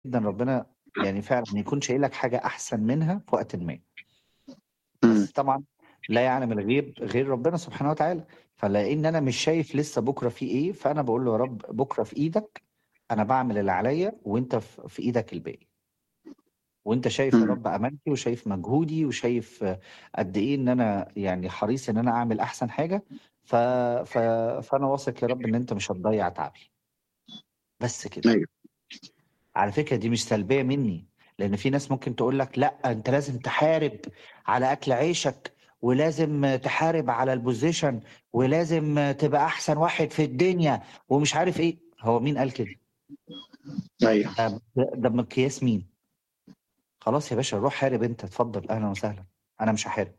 جدا ربنا يعني فعلا يكون شايل لك حاجه احسن منها في وقت ما إمم. بس طبعا لا يعلم الغيب غير ربنا سبحانه وتعالى فلان انا مش شايف لسه بكره في ايه فانا بقول له يا رب بكره في ايدك انا بعمل اللي عليا وانت في في ايدك الباقي وانت شايف يا إمم. رب امانتي وشايف مجهودي وشايف قد ايه ان انا يعني حريص ان انا اعمل احسن حاجه ف... ف... فانا واثق يا رب ان انت مش هتضيع تعبي بس كده أيوه. على فكره دي مش سلبيه مني لان في ناس ممكن تقول لك لا انت لازم تحارب على اكل عيشك ولازم تحارب على البوزيشن ولازم تبقى احسن واحد في الدنيا ومش عارف ايه هو مين قال كده أيوه. ده ده بمقياس مين خلاص يا باشا روح حارب انت اتفضل اهلا وسهلا انا مش هحارب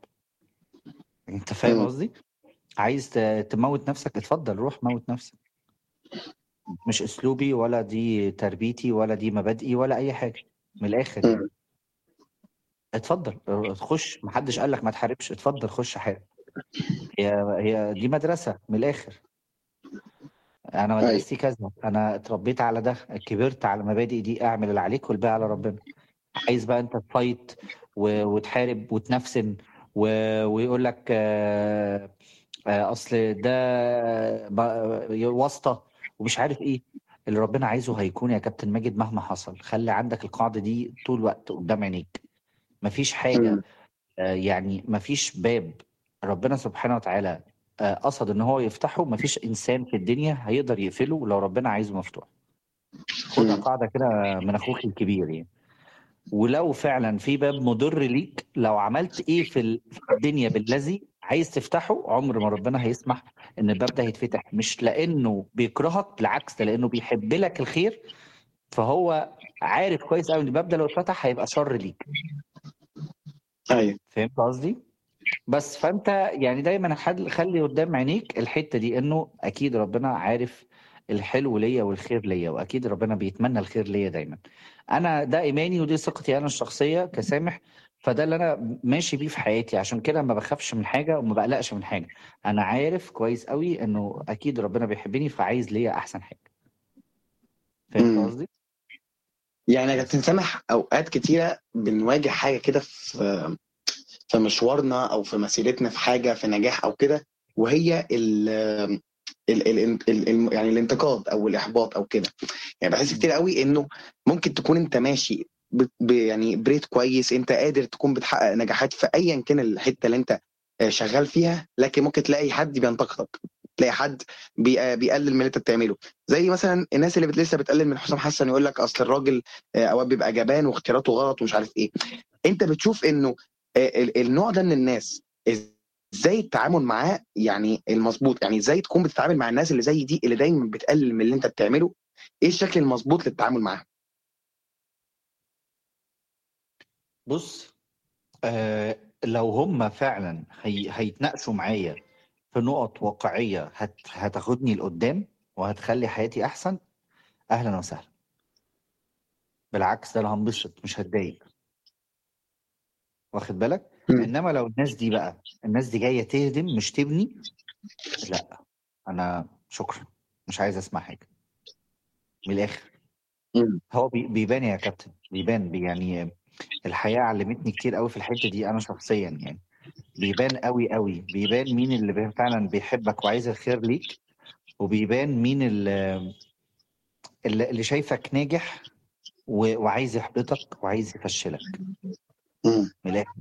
انت فاهم إمم. قصدي عايز ت- تموت نفسك اتفضل روح موت نفسك مش اسلوبي ولا دي تربيتي ولا دي مبادئي ولا اي حاجه من الاخر يعني إمم. اتفضل خش محدش قال لك ما تحاربش اتفضل خش حارب هي هي دي مدرسه من الاخر انا أيوه. مدرستي كذا انا اتربيت على ده كبرت على مبادئ دي اعمل اللي عليك والباقي على ربنا عايز بقى انت تفايت و- وتحارب وتنفسن و- ويقول لك آه، آه، اصل ده ب- واسطه ومش عارف ايه اللي ربنا عايزه هيكون يا كابتن ماجد مهما حصل خلي عندك القاعده دي طول الوقت قدام عينيك مفيش حاجه إمم. آه، يعني مفيش باب ربنا سبحانه وتعالى آه، قصد ان هو يفتحه مفيش انسان في الدنيا هيقدر يقفله لو ربنا عايزه مفتوح خدها إمم. قاعده كده من اخوك الكبير يعني ولو فعلا في باب مضر ليك لو عملت ايه في ال- في الدنيا بالذي عايز تفتحه عمر ما ربنا هيسمح ان الباب ده يتفتح مش لانه بيكرهك بالعكس ده لانه بيحب لك الخير فهو عارف كويس قوي ان الباب ده لو اتفتح هيبقى شر ليك أيوه. فهمت قصدي؟ بس فانت يعني دايما حد- خلي قدام عينيك الحته دي انه اكيد ربنا عارف الحلو ليا والخير ليا واكيد ربنا بيتمنى الخير ليا دايما انا ده ايماني ودي ثقتي انا الشخصيه كسامح فده اللي انا ماشي بيه في حياتي عشان كده ما بخافش من حاجه وما بقلقش من حاجه انا عارف كويس قوي انه اكيد ربنا بيحبني فعايز ليا احسن حاجه فهمت إمم. قصدي يعني يا كابتن سامح أوقات كتيرة بنواجه حاجة كده في في مشوارنا أو في مسيرتنا في حاجة في نجاح أو كده وهي ال ال ال ال ال يعني الانتقاد أو الإحباط أو كده يعني بحس كتير قوي إنه ممكن تكون أنت ماشي ب ب يعني بريت كويس أنت قادر تكون بتحقق نجاحات في أيا كان الحتة اللي أنت آه، شغال فيها لكن ممكن تلاقي حد بينتقدك تلاقي حد بي آه، بيقلل من اللي انت بتعمله زي مثلا الناس اللي بت- لسه بتقلل من حسام حسن يقول لك اصل الراجل آه، اوقات بيبقى جبان واختياراته غلط ومش عارف ايه انت بتشوف انه آه، ال- النوع ده من الناس ازاي التعامل معاه يعني المظبوط يعني ازاي تكون بتتعامل مع الناس اللي زي دي اللي دايما بتقلل من اللي انت بتعمله ايه الشكل المظبوط للتعامل معاهم بص آه لو هم فعلا هي هيتناقشوا معايا في نقط واقعية هت هتاخدني لقدام وهتخلي حياتي أحسن أهلا وسهلا بالعكس ده أنا هنبسط مش هتضايق واخد بالك مم. إنما لو الناس دي بقى الناس دي جاية تهدم مش تبني لا أنا شكرا مش عايز أسمع حاجة من الآخر مم. هو بي- بيبان يا كابتن بيبان بي- يعني الحياة علمتني كتير قوي في الحتة دي أنا شخصيا يعني بيبان قوي قوي بيبان مين اللي بي- فعلا بيحبك وعايز الخير ليك وبيبان مين اللي, اللي اللي شايفك ناجح و- وعايز يحبطك وعايز يفشلك مم. من الآخر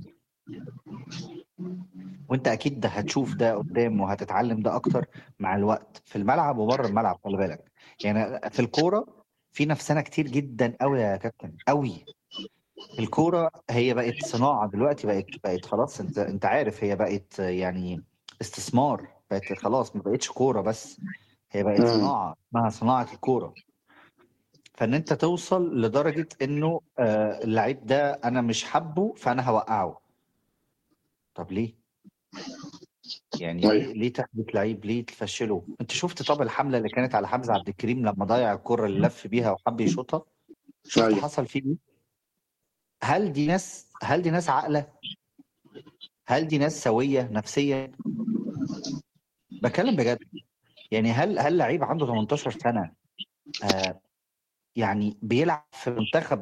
وانت اكيد ده هتشوف ده قدام وهتتعلم ده اكتر مع الوقت في الملعب وبره الملعب خلي بالك يعني في الكوره في نفسنا كتير جدا قوي يا كابتن قوي الكوره هي بقت صناعه دلوقتي بقت بقت خلاص انت انت عارف هي بقت يعني استثمار بقت خلاص ما بقتش كوره بس هي بقت مم. صناعه اسمها صناعه الكوره فان انت توصل لدرجه انه آه، اللعيب ده انا مش حابه فانا هوقعه طب ليه؟ يعني أيوه. ليه ليه تثبت لعيب ليه تفشله انت شفت طب الحمله اللي كانت على حمزه عبد الكريم لما ضيع الكره اللي لف بيها وحب يشوطها شفت أيوه. حصل فيه ايه هل دي ناس هل دي ناس عاقله هل دي ناس سويه نفسيا بتكلم بجد يعني هل هل لعيب عنده 18 سنه آه يعني بيلعب في منتخب